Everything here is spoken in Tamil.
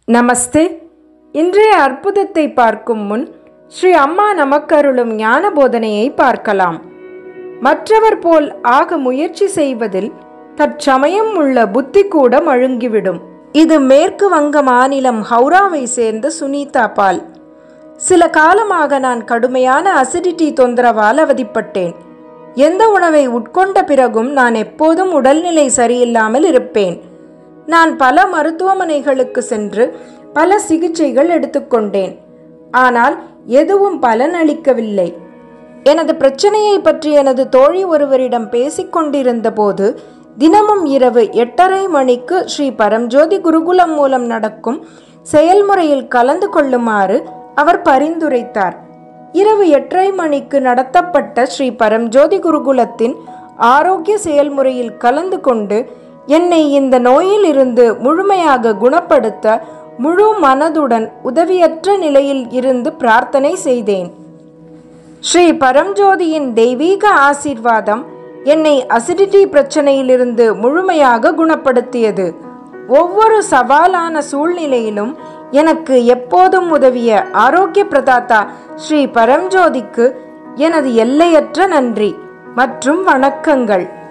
நமஸ்தே இன்றைய அற்புதத்தை பார்க்கும் முன் ஸ்ரீ அம்மா நமக்கருளும் ஞான போதனையை பார்க்கலாம் மற்றவர் போல் ஆக முயற்சி செய்வதில் தற்சமயம் உள்ள புத்தி கூட மழுங்கிவிடும் இது மேற்கு வங்க மாநிலம் ஹவுராவை சேர்ந்த சுனீதா பால் சில காலமாக நான் கடுமையான அசிடிட்டி தொந்தரவால் அவதிப்பட்டேன் எந்த உணவை உட்கொண்ட பிறகும் நான் எப்போதும் உடல்நிலை சரியில்லாமல் இருப்பேன் நான் பல மருத்துவமனைகளுக்கு சென்று பல சிகிச்சைகள் எடுத்துக்கொண்டேன் ஆனால் எதுவும் பலனளிக்கவில்லை எனது பிரச்சனையை பற்றி எனது தோழி ஒருவரிடம் பேசிக்கொண்டிருந்த போது தினமும் இரவு எட்டரை மணிக்கு ஸ்ரீ பரம்ஜோதி குருகுலம் மூலம் நடக்கும் செயல்முறையில் கலந்து கொள்ளுமாறு அவர் பரிந்துரைத்தார் இரவு எட்டரை மணிக்கு நடத்தப்பட்ட ஸ்ரீ பரம்ஜோதி குருகுலத்தின் ஆரோக்கிய செயல்முறையில் கலந்து கொண்டு என்னை இந்த நோயில் இருந்து முழுமையாக குணப்படுத்த முழு மனதுடன் உதவியற்ற நிலையில் இருந்து பிரார்த்தனை செய்தேன் ஸ்ரீ பரம்ஜோதியின் தெய்வீக ஆசீர்வாதம் என்னை அசிடிட்டி பிரச்சனையிலிருந்து முழுமையாக குணப்படுத்தியது ஒவ்வொரு சவாலான சூழ்நிலையிலும் எனக்கு எப்போதும் உதவிய ஆரோக்கிய பிரதாத்தா ஸ்ரீ பரம்ஜோதிக்கு எனது எல்லையற்ற நன்றி மற்றும் வணக்கங்கள்